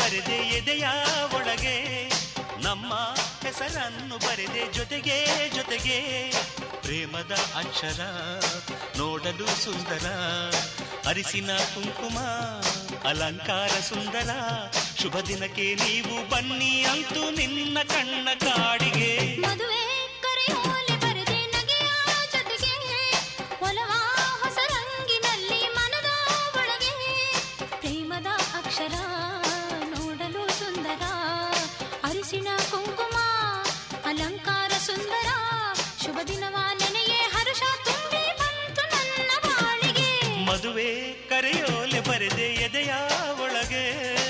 ಬರೆದೆ ಎದೆಯ ಒಳಗೆ ನಮ್ಮ ಹೆಸರನ್ನು ಬರೆದೆ ಜೊತೆಗೆ ಜೊತೆಗೆ ಪ್ರೇಮದ ಅಕ್ಷರ ನೋಡಲು ಸುಂದರ ಅರಿಸಿನ ಕುಂಕುಮ ಅಲಂಕಾರ ಸುಂದರ ಶುಭ ದಿನಕ್ಕೆ ನೀವು ಬನ್ನಿ ಅಂತೂ ನಿನ್ನ ಕಣ್ಣ ಕಾಡಿಗೆ ಮದುವೆ ಕರೆಯೋಲೆ ಬರೆದೆ ನಗೆಯ ಜೊತೆಗೆ ಒಲವ ಹೊಸ ರಂಗಿನಲ್ಲಿ ಮನದ ಒಳಗೆ ಪ್ರೇಮದ ಅಕ್ಷರ ನೋಡಲು ಸುಂದರ ಅರಿಸಿನ ಕುಂಕುಮ ಅಲಂಕಾರ ಸುಂದರ ಶುಭ ದಿನವ ನೆನೆಯೇ ಹರುಷ ತುಂಬಿ ಬಂತು ನನ್ನ ಬಾಳಿಗೆ ಮದುವೆ ಕರೆಯೋಲೆ ಬರೆದೆ ಎದೆಯ ಒಳಗೆ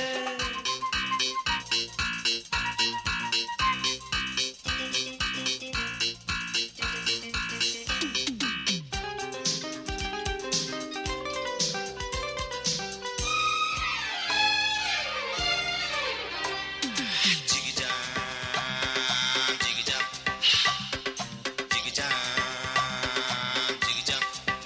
Jiggy jam, jiggy jam, jiggy jam, jiggy jam.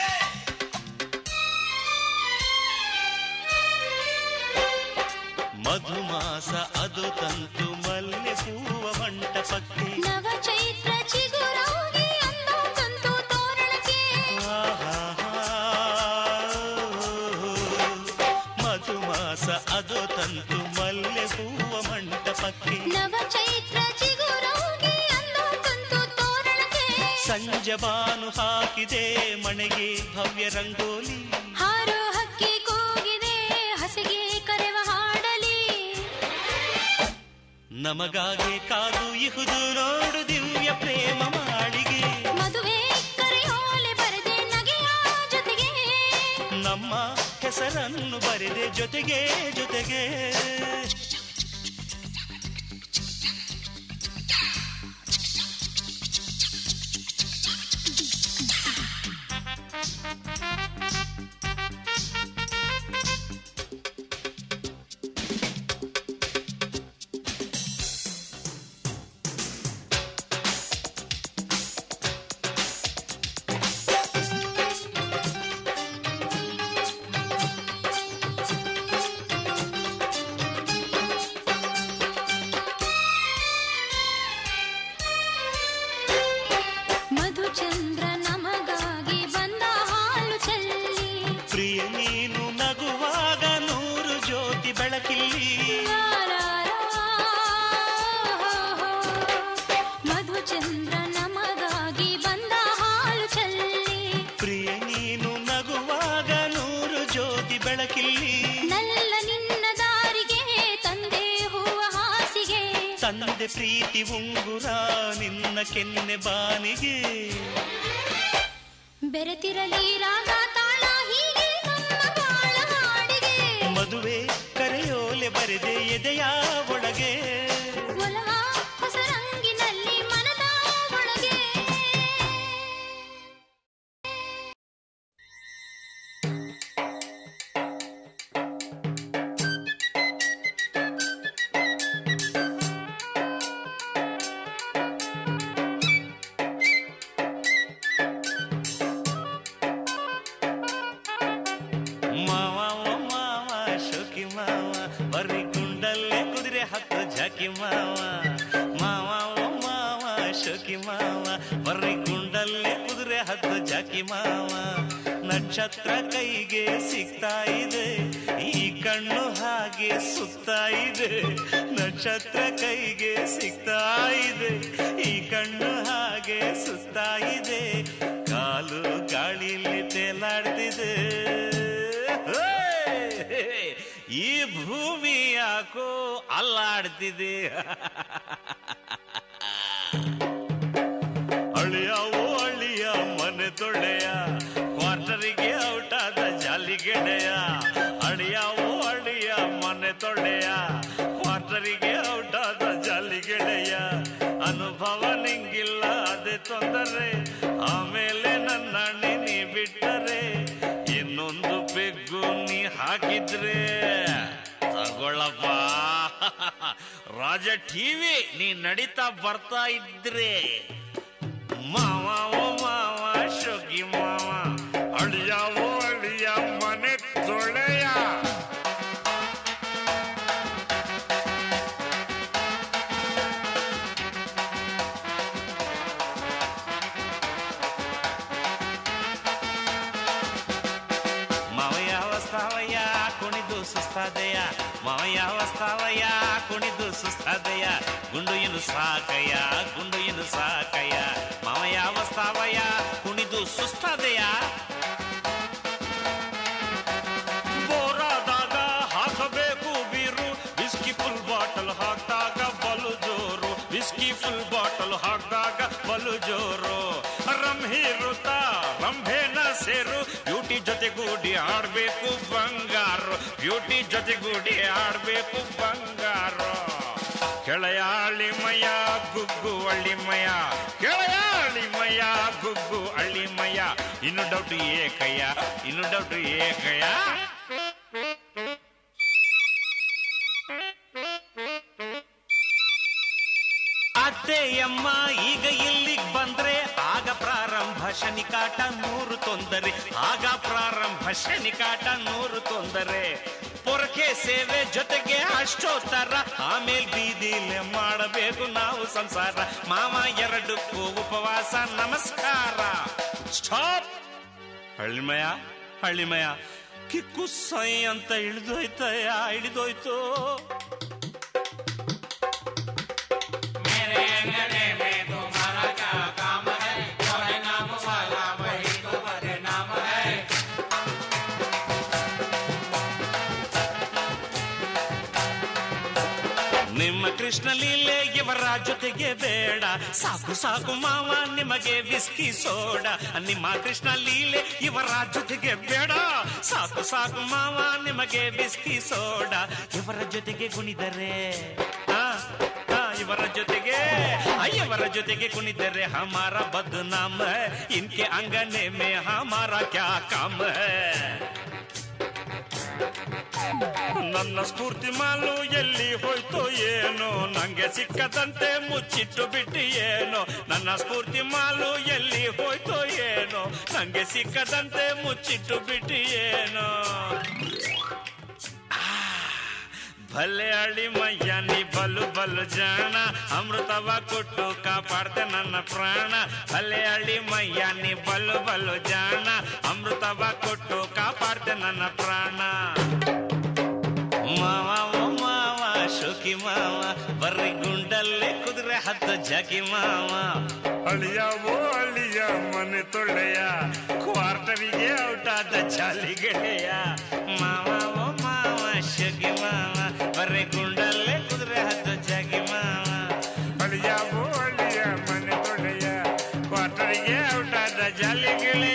ಮಧುಮಾಸ ಅದು ತಂತು ಮಲ್ಲೆ ಹೂವ ಮಂಟಪಕ್ಕೆ ನವ ಚೈತ್ರ ಚಿಗುರಾಗಿ ಅಂದ ತಂತು ತೋರಣಕ್ಕೆ ಆಹಾಹಾ. ಮಧುಮಾಸ ಅದು ತಂತು ಮಲ್ಲೆ ಹೂವ ಮಂಟಪಕ್ಕೆ ನವ ಚೈತ್ರ ಚಿಗುರಾಗಿ ಅಂದ ತಂತು ತೋರಣಕ್ಕೆ ಸಂಜೆ ಬಾನು ಹಾಕಿದೆ ಮನೆಗೆ ಭವ್ಯ ರಂಗೋಲಿ ಹಾರೋ ಹಕ್ಕಿ ಕೂಗಿದೆ ಹಸಿಗೆ ಕರೆವ ಹಾಡಲಿ ನಮಗಾಗೆ ಕಾದು ಇಹುದು ನೋಡು ದಿವ್ಯ ಪ್ರೇಮ ಮಾಳಿಗೆ ಮದುವೆ ಕರೆಯೋಲೆ ಬರೆದೆ ನಗೆಯ ಜೊತೆಗೆ ನಮ್ಮ ಹೆಸರನ್ನು ಬರೆದೆ ಜೊತೆಗೆ ಜೊತೆಗೆ ಮಧುಚಂದ್ರ ನಮಗಾಗಿ ಬಂದ ಹಾಲು ಚೆಲ್ಲಿ ಪ್ರಿಯ ನೀನು ನಗುವಾಗ ನೂರು ಜ್ಯೋತಿ ಬೆಳಕಿಲ್ಲಿ ಲಾ, ಲಾ, ಲಾ. ಮಧುಚಂದ್ರ ನಮಗಾಗಿ ಬಂದ ಹಾಲು ಚೆಲ್ಲಿ ಪ್ರಿಯ ನೀನು ನಗುವಾಗ ನೂರು ಜ್ಯೋತಿ ಬೆಳಕಿಲ್ಲಿ ನಲ್ಲ ನಿನ್ನ ದಾರಿಗೆ ತಂದೆ ಹೂವ ಹಾಸಿಗೆ ತಂದೆ ಪ್ರೀತಿ ಉಂಗುರ ನಿನ್ನ ಕೆನ್ನೆ ಬಾನಿಗೆ ಬೆರೆತಿರಲಿ ರಾಗ ತಾಳ ಹೀಗೆ ನಮ್ಮ ಬಾಳ ಹಾಡಿಗೆ ಮದುವೆ ಕರೆಯೋಲೆ ಬರೆದೆ ಎದೆಯ ಒಳಗೆ ಒಲವ ಹೊಸ ರಂಗಿನಲ್ಲಿ ಮನದ ಒಳಗೆ ಮಾವ ಓ ಮಾವ ಶೋಕಿ ಮಾವ ಬರ್ರಿ ಗುಂಡಲ್ಲೇ ಕುದುರೆ ಹತ್ತು ಜಾಕಿ ಮಾವ ಮಾವ ಓ ಮಾವ ಶೋಕಿ ಮಾವ ಬರ್ರಿ ಗುಂಡಲ್ಲೇ ಕುದುರೆ ಹತ್ತು ಜಾಕಿ ಮಾವ ನಕ್ಷತ್ರ ಕೈಗೆ ಸಿಗ್ತಾ ಇದೆ ಈ ಕಣ್ಣು ಹಾಗೆ ಸುತ್ತಾ ಇದೆ ನಕ್ಷತ್ರ ಕೈಗೆ ಸಿಗ್ತಾ ಇದೆ ಈ ಕಣ್ಣು ಹಾಗೆ ಸುತ್ತಾ ಇದೆ ಕಾಲು ಗಾಳಿಲಿ ತೇಲಾಡ್ತಿದೆ ಹೇ! ಈ ಭೂಮಿ ಯಾಕೋ ಅಲ್ಲಾಡ್ತಿದೆ ಅಳಿಯ ಓ ಅಳಿಯ ಮನೆ ತೊಳೆಯ ಕ್ವಾರ್ಟರಿಗೆ ಔಟಾದ ಜಾಲಿಗೆಡೆಯ ಅಳಿಯ ಓ ಅಳಿಯ ಮನೆ ತೊಳೆಯ ಕ್ವಾರ್ಟರಿಗೆ ಔಟಾದ ಜಾಲಿಗೆಡೆಯ ಅನುಭವ ನಿಂಗಿಲ್ಲ ಅದೇ ತೊಂದರೆ ಆಮೇಲೆ ನನ್ನ ನೀ ಬಿಟ್ಟರೆ ಇನ್ನೊಂದು ಬೆಗ್ಗು ನೀ ಹಾಕಿದ್ರೆ ತಗೊಳ್ಳಪ್ಪ ರಾಜ ಟಿವಿ ನೀ ನಡೀತಾ ಬರ್ತಾ ಇದ್ರೆ ಮಾವ ಓ ಮಾವ ಶೋಕಿ ಮಾವ ಅಳಿಯ ಓ ಅಳಿಯ ಮನೆ ತೊಳೆಯ ಅವಸ್ಥಾವಯ ಕುಣಿದು ಸುಸ್ತದಯ ಗುಂಡು ಇನ್ನು ಸಾಕಯ್ಯ ಗುಂಡು ಇನ್ನು ಸಾಕಯ್ಯ ಮಾವಯ್ಯ ಅವಸ್ಥಾವಯ ಕುಣಿದು ಸುಸ್ತದಯ ಬೋರಾದಾಗ ಹಾಕಬೇಕು ಬೀರು ವಿಸ್ಕಿ ಫುಲ್ ಬಾಟಲ್ ಹಾಕಿದಾಗ ಬಲು ಜೋರು ವಿಸ್ಕಿ ಫುಲ್ ಬಾಟಲ್ ಹಾಕಿದಾಗ ಬಲು ಜೋರು ರಂಭೀರುತ್ತ ರಂಭೆನ ಸೇರು ಬ್ಯೂಟಿ ಜೊತೆಗೂಡಿ ಆಡ್ಬೇಕು ಬಂಗಾರು ಬ್ಯೂಟಿ ಜೊತೆಗೂಡಿ ಆಡ್ಬೇಕು ಬಂಗಾರು ಕೆಳೆಯಾಳಿ ಮಯ ಗುಗ್ಗು ಅಳ್ಳಿಮಯ ಕೆಳೆಯಾಳಿ ಮಯ ಗುಗ್ಗು ಅಳ್ಳಿಮಯ ಇನ್ನು ಡೌಟ್ ಏಕಯ್ಯ ಇನ್ನು ಡೌಟ್ ಏಕಯ್ಯ ಅತ್ತೆಯಮ್ಮ ಈಗ ಇಲ್ಲಿಗ್ ಬಂದ್ರೆ ಆಗ ಪ್ರಾರಂಭ ಶನಿಕಾಟ ನೂರು ತೊಂದರೆ ಆಗ ಪ್ರಾರಂಭ ಶನಿಕಾಟ ನೂರು ತೊಂದರೆ ಪೊರಕೆ ಸೇವೆ ಜೊತೆಗೆ ಅಷ್ಟೋತ್ತರ ಆಮೇಲೆ ಬೀದಿಲೆ ಮಾಡಬೇಕು ನಾವು ಸಂಸಾರ ಮಾವ ಎರಡಕ್ಕೂ ಉಪವಾಸ ನಮಸ್ಕಾರ ಸ್ಟಾಪ್ ಹಳ್ಳಿಮಯ ಹಳ್ಳಿಮಯ ಕಿಕ್ಕು ಸೈ ಅಂತ ಇಳಿದೋಯ್ತಯ್ಯ ಇಳಿದೋಯ್ತು ನಿಮ್ಮ ಕೃಷ್ಣ ಲೀಲೆ ಇವರ ಜೊತೆಗೆ ಬೇಡ ಸಾಕು ಸಾಕು ಮಾವ ನಿಮಗೆ ವಿಸ್ಕಿ ಸೋಡ ನಿಮ್ಮ ಕೃಷ್ಣ ಲೀಲೆ ಇವರ ಜೊತೆಗೆ ಬೇಡ ಸಾಕು ಸಾಕು ಮಾವ ನಿಮಗೆ ವಿಸ್ಕಿ ಸೋಡ ಇವರ ಜೊತೆಗೆ ಕುಣಿದರೆ ಆ, ಆ, ಇವರ ಜೊತೆಗೆ ಆ, ಇವರ ಜೊತೆಗೆ ಕುಣಿದರೆ ಹಮಾರ ಬದ್ನಾಮ ಹೈ. ಇನ್ಕೆ ಅಂಗನೆ ಮೇ ಹಮಾರ ಕ್ಯಾ ಕಾಮ ಹೈ ನನ್ನ ಸ್ಫೂರ್ತಿ ಮಾಲು ಎಲ್ಲಿ ಹೋಯ್ತೋ ಏನೋ ನಂಗೆ ಸಿಕ್ಕದಂತೆ ಮುಚ್ಚಿಟ್ಟು ಬಿಟ್ಟು ಏನೋ ನನ್ನ ಸ್ಫೂರ್ತಿ ಮಾಲು ಎಲ್ಲಿ ಹೋಯ್ತೋ ಏನೋ ನಂಗೆ ಸಿಕ್ಕದಂತೆ ಮುಚ್ಚಿಟ್ಟು ಬಿಟ್ಟು ಏನೋ ಆ, ಭಲೆ ಅಳಿ ಮಯ್ಯ ನೀ ಬಲು ಬಲು ಜಾಣ ಅಮೃತವ ಕೊಟ್ಟು ಕಾಪಾಡ್ತೆ ನನ್ನ ಪ್ರಾಣ ಭಲೆ ಅಳಿ ಮಯ್ಯ ನೀ ಬಲು ಬಲು ಜಾಣ ಅಮೃತವ ಕೊಟ್ಟು ಕಾಪಾಡ್ತೆ ನನ್ನ ಪ್ರಾಣ ಮಾವ ಓ ಮಾವ ಶೋಕಿ ಮಾವ ಬರ್ರಿ ಗುಂಡಲ್ಲೇ ಕುದುರೆ ಹತ್ತು ಜಗಿ ಮಾವ ಅಳಿಯ ಓ ಅಳಿಯ ಮನೆ ತೊಳೆಯ ಕ್ವಾರ್ಟರಿಗೆ ಔಟಾದ ಚಾಲಿ ಗೆಳೆಯ ಮಾವ ಓ ಮಾವ ಶೋಕಿ ಮಾವ ಬರ್ರಿ ಗುಂಡಲ್ಲೇ ಕುದುರೆ ಹತ್ತು ಜಗಿ ಮಾವ ಅಳಿಯ ಓ ಅಳಿಯ ಮನೆ ತೊಳೆಯ ಕ್ವಾರ್ಟರಿಗೆ ಔಟಾದ ಜಾಲಿ ಗೆಳೆಯ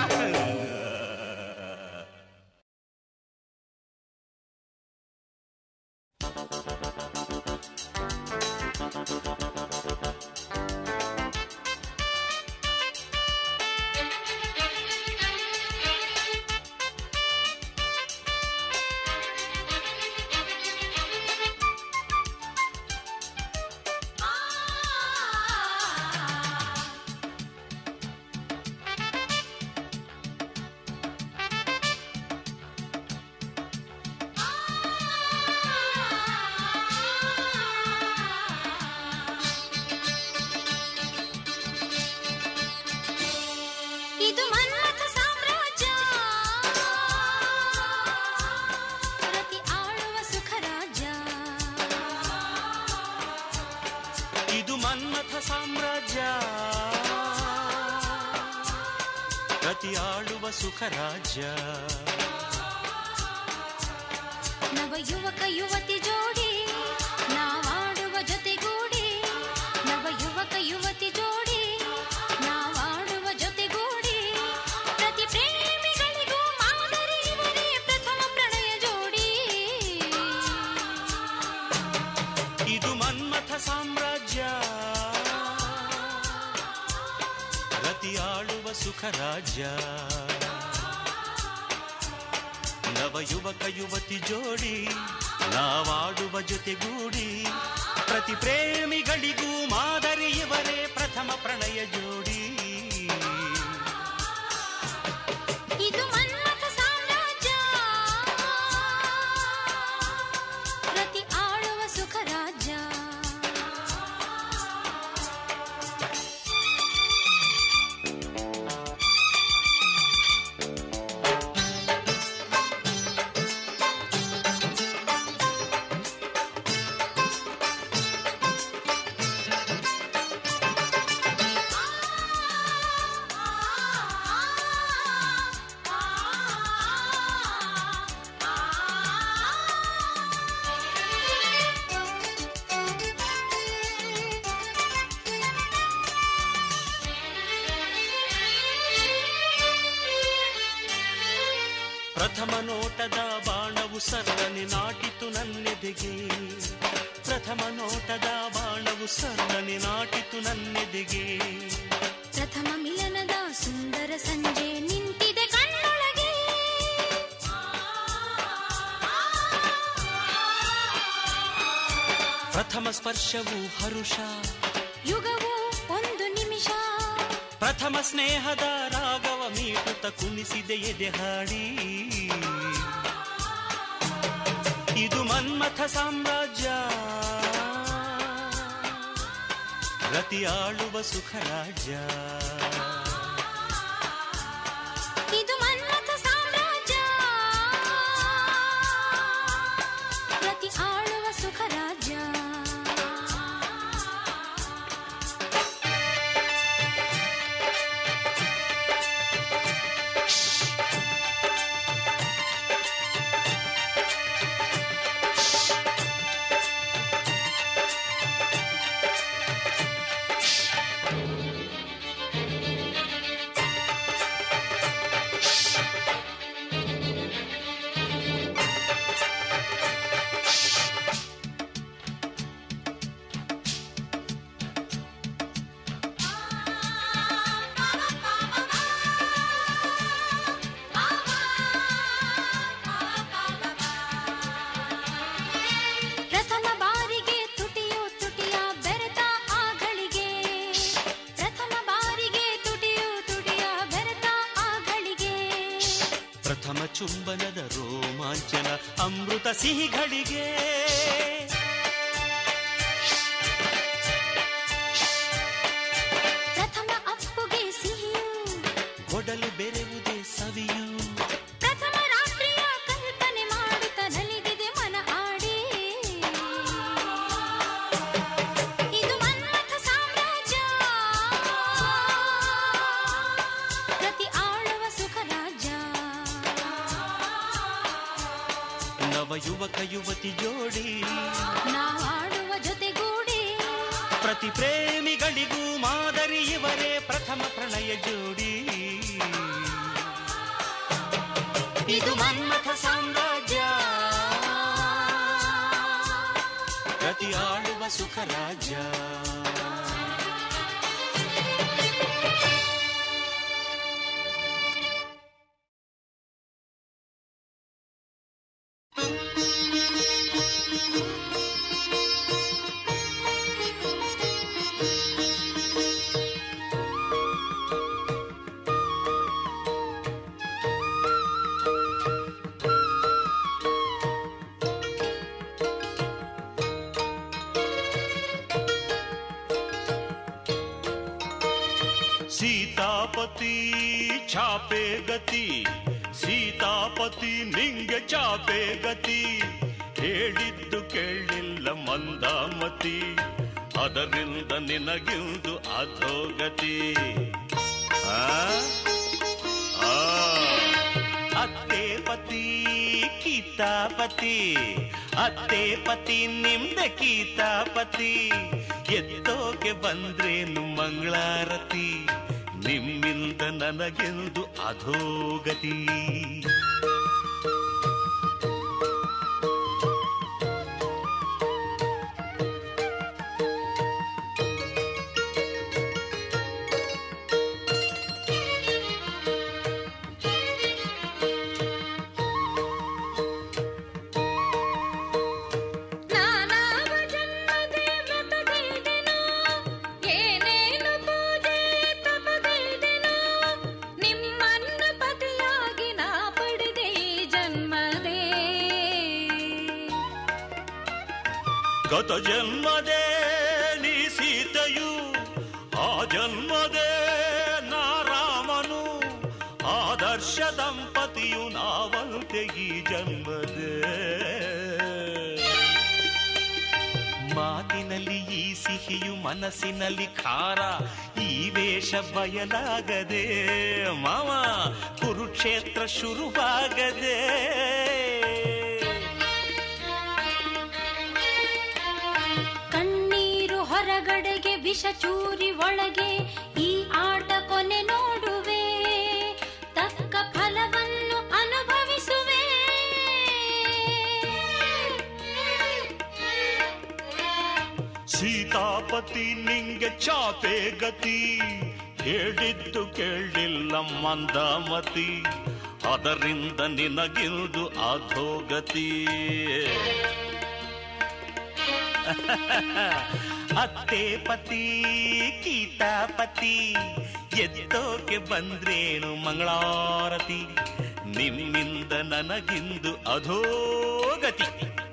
ಇದು ಮನ್ಮಥ ಸಾಮ್ರಾಜ್ಯ ಪ್ರತಿ ಆಳುವ ಸುಖ ರಾಜ್ಯ ಇದು ಮನ್ಮಥ ಸಾಮ್ರಾಜ್ಯ ಪ್ರತಿ ಆಳುವ ಸುಖ ರಾಜ್ಯ ನವ ಯುವಕ ಯುವತಿ ಜೋಡಿ ನಾವಾಡುವ ಜೊತೆಗೂಡಿ ನವ ಯುವಕ ಯುವತಿ ಜೋಡಿ ನಾವಾಡುವ ಜೊತೆಗೂಡಿ ಪ್ರತಿ ಪ್ರೇಮಿಗಳಿಗೂ ಮಾದರಿ ಇವರೇ ಪ್ರಥಮ ಪ್ರಣಯ ಜೋಡಿ ಇದು ಮನ್ಮಥ ಸಾಮ್ರಾಜ್ಯ ಪ್ರತಿ ಆಳುವ ಸುಖ ರಾಜ್ಯ ನವ ಯುವಕ ಯುವತಿ ಜೋಡಿ ನಾವಾಡುವ ಜೊತೆಗೂಡಿ ಪ್ರತಿ ಪ್ರೇಮಿಗಳಿಗೂ ಮಾದರಿ ಇವರೇ ಪ್ರಥಮ ಪ್ರಣಯ ಜೋಡಿ ಇದು ಮನ್ಮಥ ಸಾಮ್ರಾಜ್ಯ ಪ್ರತಿ ಆಳುವ ಸುಖ ರಾಜ್ಯ ಆ ಪ್ರಥಮ ನೋಟದ ಬಾಣವು ಸರಳನೆ ನಾಟಿತು ನನ್ನೆದೆಗೆ ಪ್ರಥಮ ನೋಟದ ಬಾಣವು ಸರಳನೆ ನಾಟಿತು ನನ್ನೆದೆಗೆ ಪ್ರಥಮ ಮಿಲನದ ಸುಂದರ ಸಂಜೆ ನಿಂತಿದೆ ಕಣ್ಣೊಳಗೆ ಪ್ರಥಮ ಸ್ಪರ್ಶವು ಹರುಷ ಯುಗವು ಒಂದು ನಿಮಿಷ ಪ್ರಥಮ ಸ್ನೇಹದ ರಾಗವ ಮೀಟುತ್ತ ಕುಣಿಸಿದೆ ಎದೆ ಹಾಡಿ ಇದು ಮನ್ಮಥ ಸಾಮ್ರಾಜ್ಯ ರತಿ ಆಳುವ ಸುಖ ರಾಜ್ಯ ಇದು ಮನ್ಮಥ ಸಾಮ್ರಾಜ್ಯ ಪ್ರತಿ ಆಳುವ ಸುಖ ರಾಜ್ಯ ಪ್ರಥಮ ಬಾರಿಗೆ ತುಟಿಯು ತುಟಿಯ ಬೆರೆತ ಆಗಳಿಗೆ ಪ್ರಥಮ ಬಾರಿಗೆ ತುಟಿಯು ತುಟಿಯ ಬೆರೆತ ಆಗಳಿಗೆ ಪ್ರಥಮ ಚುಂಬನದ ರೋಮಾಂಚನ ಅಮೃತ ಸಿಹಿಗಳಿಗೆ ಪ್ರಥಮ ಅಪ್ಪುಗೆ ಸಿಹಿಯು ಗೊಡಲು ಬೆರೆವುದೇ ಸವಿಯು ಪ್ರಥಮ ರಾತ್ರಿಯ ಕಲ್ಪನೆ ಮಾಡುತ್ತ ನಲಿದಿದೆ ಮನ ಆಡಿ ಇದು ಮನ್ಮಥ ಸಾಮ್ರಾಜ್ಯ ಪ್ರತಿ ಆಳುವ ಸುಖ ರಾಜ್ಯ ನವ ಯುವಕ ಯುವತಿ ಜೋಡಿ ನಾವಾಡುವ ಜೊತೆಗೂಡಿ ಪ್ರತಿ ಪ್ರೇಮಿಗಳಿಗೂ ಮಾದರಿ ಇವರೇ ಪ್ರಥಮ ಪ್ರಣಯ ಜೋಡಿ ಇದು ಮನ್ಮಥ ಸಾಮ್ರಾಜ್ಯ ಪ್ರತಿ ಆಳುವ ಸುಖ ರಾಜ್ಯ ಸೀತಾಪತಿ ಛಾಪೆ ಗತಿ ಸೀತಾಪತಿ ನಿಂಗೆ ಚಾಪೆ ಗತಿ ಹೇಳಿದ್ದು ಕೇಳಿಲ್ಲ ಮಂದಾಮತಿ ಅದರಿಂದ ನಿನಗಿಂದು ಅಧೋಗತಿ ಆ? ಆ. ಅತ್ತೆ ಪತಿ ಕೀತಾಪತಿ ಅತ್ತೆ ಪತಿ ನಿಮ್ದೆ ಕೀತಾಪತಿ ಎತ್ತೋಕೆ ಬಂದ್ರೇನು ಮಂಗಳಾರತಿ ನಿಮ್ಮಿಂದ ನನಗೆಂದು ಅಧೋಗತಿ ನಾನಾವ ಜನ್ಮದೆ ವ್ರತಗೈದೆನೋ, ಏನೇನು ಪೂಜೆ ತಪಗೈದೆನೋ, ನಿಮ್ಮನ್ನು ಪತಿಯಾಗಿ ನಾ ಪಡೆದೆ ಈ ಜನ್ಮದೇ ಗತ ಜನ್ಮದೇ ನೀ ಸೀತೆಯು ಆ ಜನ್ಮದೇ ನಾ ರಾಮನು ಆದರ್ಶ ದಂಪತಿಯು ನಾವಂತೆ ಈ ಜನ್ಮದೇ ಮಾತಿನಲ್ಲಿ ಈ ಸಿಹಿಯು ಮನಸ್ಸಿನಲ್ಲಿ ಖಾರ ಈ ವೇಷ ಬಯಲಾಗದೆ ಮಾವ ಕುರುಕ್ಷೇತ್ರ ಶುರುವಾಗದೆ ಕಣ್ಣೀರು ಹೊರಗಡೆಗೆ ವಿಷ ಚೂರಿ ಒಳಗೆ ಈ ಆಟ ಕೊನೆ ನೋಡುವೆ ತಕ್ಕ ಫಲವನ್ನು ಅನುಭವಿಸುವೆ ಸೀತಾಪತಿ ನಿಂಗೆ ಚಾಪೆ ಗತಿ ಹೇಳಿದ್ದು ಕೇಳಿಲ್ಲ ಮಂದಮತಿ ಅದರಿಂದ ನಿನಗಿಲ್ದು ಅಧೋಗತಿ ಅತ್ತೆ ಪತಿ ಕೀತಾಪತಿ ಎದ್ದೋಕೆ ಬಂದ್ರೇನು ಮಂಗಳಾರತಿ ನಿಮ್ಮಿಂದ ನನಗಿಂದು ಅಧೋಗತಿ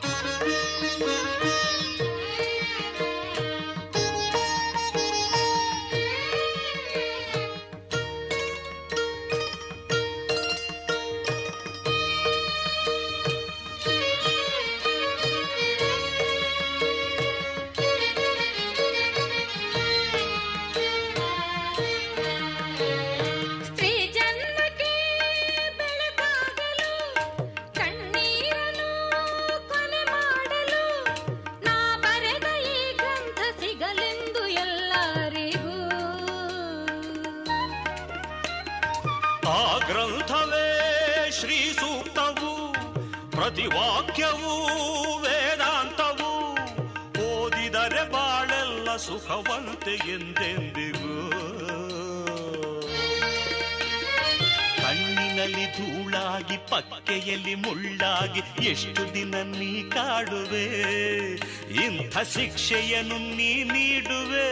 ಸ್ತ್ರೀ ಜನ್ಮಕ್ಕೆ ಬೆಳಕಾಗಲು ಕಣ್ಣೀರನ್ನು ಕೊನೆ ಮಾಡಲು ನಾ ಬರೆದ ಈ ಗ್ರಂಥ ಸಿಗಲೆಂದು ಎಲ್ಲರಿಗೂ ಆ ಗ್ರಂಥವೇ ಶ್ರೀ ಸೂಕ್ತವು ಪ್ರತಿವಾಕ್ಯವೂ ವೇದಾಂತವು ಓದಿದರೆ ಬಾಳೆಲ್ಲ ಸುಖವಂತೆ ಎಂದೆಂದಿಗೂ ಕಣ್ಣಿನಲ್ಲಿ ಧೂಳಾಗಿ ಪಕ್ಕೆಯಲ್ಲಿ ಮುಳ್ಳಾಗಿ ಎಷ್ಟು ದಿನ ನೀ ಕಾಡುವೆ ಇಂಥ ಶಿಕ್ಷೆಯನ್ನು ನೀ ನೀಡುವೆ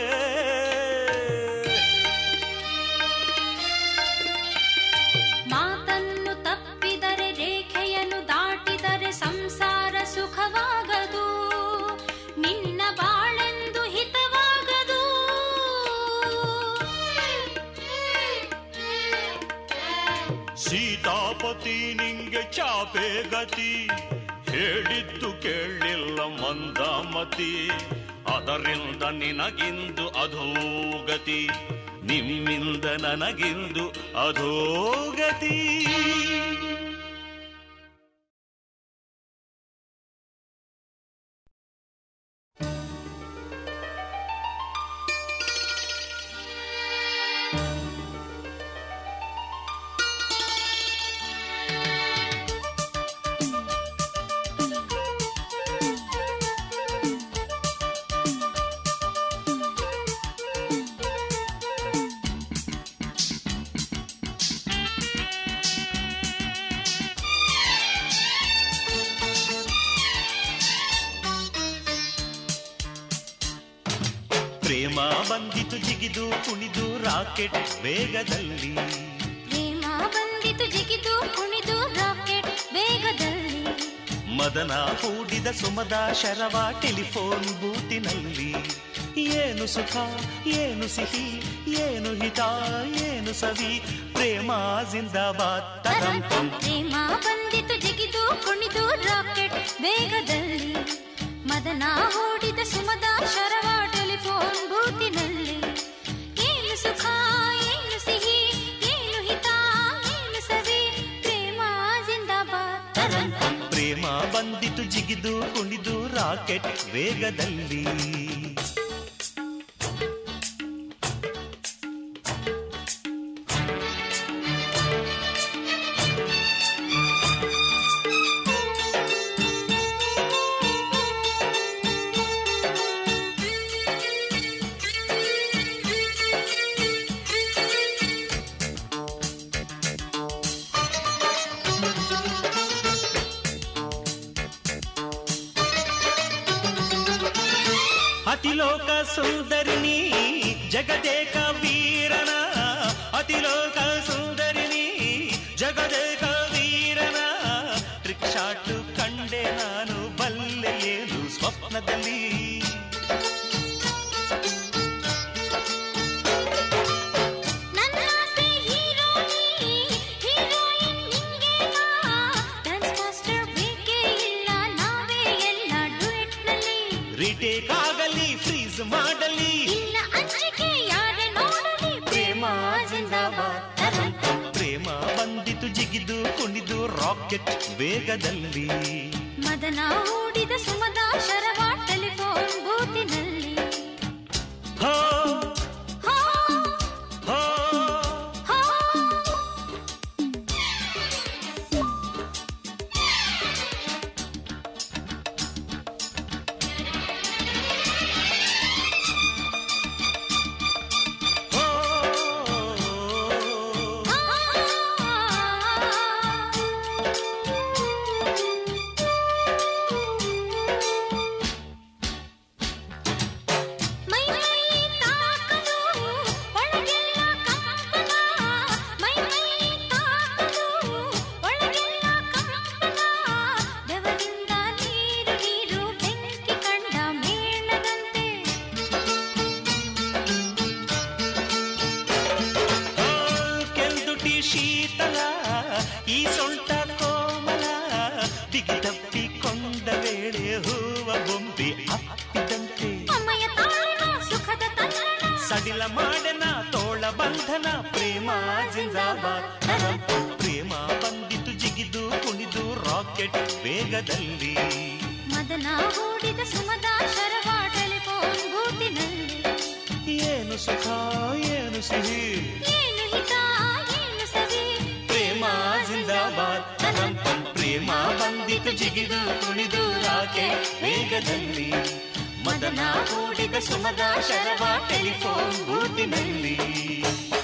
ಮಾತನ್ನು ತಪ್ಪಿದರೆ ರೇಖೆಯನ್ನು ದಾಟಿದರೆ ಸಂಸಾರ ಸುಖವಾಗದು ನಿನ್ನ ಬಾಳೆಂದು ಹಿತವಾಗದು ಸೀತಾಪತಿ ನಿಂಗೆ ಚಾಪೆ ಗತಿ ಹೇಳಿದ್ದು ಕೇಳಿಲ್ಲ ಮಂದಮತಿ ಅದರಿಂದ ನಿನಗಿಂದು ಅಧೋಗತಿ ನಿಮ್ಮಿಂದ ನನಗಿಂದು ಅಧೋಗತಿ ಪ್ರೇಮ ಬಂದಿತು ಜಿಗಿದು ಕುಣಿದು ರಾಕೆಟ್ ವೇಗದಲ್ಲಿ ಪ್ರೇಮ ಬಂದಿತು ಜಿಗಿದು ಕುಣಿದು ರಾಕೆಟ್ ವೇಗದಲ್ಲಿ ಮದನ ಹೂಡಿದ ಸುಮದ ಶರವ ಟೆಲಿಫೋನ್ ಬೂತಿನಲ್ಲಿ ಏನು ಸುಖ ಏನು ಸಿಹಿ ಏನು ಹಿತ ಏನು ಸವಿ ಪ್ರೇಮ ಜಿಂದಾಬಾದ್ ತರಂಪಂ ಪ್ರೇಮ ಬಂದಿತು ಜಿಗಿದು ಕುಣಿದು ರಾಕೆಟ್ ವೇಗದಲ್ಲಿ ಮದನ ಹೂಡಿದ ಸುಮದ ಶರವ ಟೆಲಿಫೋನ್ ಬೂತಿನಲ್ಲಿ ಏನು ಸುಖ ಏನು ಸಿಹಿ ಏನು ಹಿತ ಏನು ಸವಿ ಪ್ರೇಮ ಜಿಂದಾಬಾದ್ ತರಂತಂ ಪ್ರೇಮ ಬಂದಿತು ಜಿಗಿದು ಕುಣಿದು ರಾಕೆಟ್ ವೇಗದಲ್ಲಿ ಅತಿಲೋಕ ಸುಂದರಿನಿ ಜಗದೇಕ ವೀರನ ಅತಿಲೋಕ ಸುಂದರಿನಿ ಜಗದೇಕ ವೀರನ ಟ್ರಿಕ್ಷಾಟು ಕಂಡೆ ನಾನು ಬಲ್ಲೆ ಏನು ಸ್ವಪ್ನದಲ್ಲಿ ನನ್ನ ಆಸೆ ಹೀರೋನಿ ಹೀರೋಯಿನ್ ನಿಂಗೇನಾ ಡ್ಯಾನ್ಸ್ ಮಾಸ್ಟರ್ ಬೇಕೇ ಇಲ್ಲ ನಾವೇ ಎಲ್ಲ ಡುಯೆಟ್ನಲ್ಲಿ ರಿಟೇಕ್ ಆಗಲಿ ಫ್ರೀಸ್ ಮಾಡಲಿ ಇಲ್ಲ ಅಂಜಿಕೆ ಯಾರೇ ನೋಡಲಿ ಪ್ರೇಮ ಜಿಂದಾಬಾದ್ ತರಂತಂ ಪ್ರೇಮ ಬಂದಿತು ಜಿಗಿದು ಕುಣಿದು ರಾಕೆಟ್ ವೇಗದಲ್ಲಿ ಮದನ ಹೂಡಿದ ಸುಮದ ಶರವ ಟೆಲಿಫೋನ್ ಬೂತಿನಲ್ಲಿ ಹೋ ಹೋ ಹೋ ಹೋ ಸಡಿಲ ಮಾಡನ ತೋಳ ಬಂಧನ ಪ್ರೇಮ ಜಿಂದಾಬಾದ್ ತರಂಪಂ ಪ್ರೇಮ ಬಂದಿತು ಜಿಗಿದು ಕುಣಿದು ರಾಕೆಟ್ ವೇಗದಲ್ಲಿ ಮದನ ಹೂಡಿದ ಸುಮದ ಶರವ ಟೆಲಿಫೋನ್ ಬೂತಿನಲ್ಲಿ ಏನು ಸುಖ ಏನು ಸಿಹಿ ಏನು ಹಿತ ಏನು ಸವಿ ಪ್ರೇಮ ಜಿಂದಾಬಾದ್ ತರಂಪಂ ಪ್ರೇಮ ಬಂದಿತು ಜಿಗಿದು ಕುಣಿದು ರಾಕೆಟ್ ವೇಗದಲ್ಲಿ ಮದನ ಹೂಡಿದ ಸುಮದ ಶರವ ಟೆಲಿಫೋನ್ ಬೂತಿನಲ್ಲಿ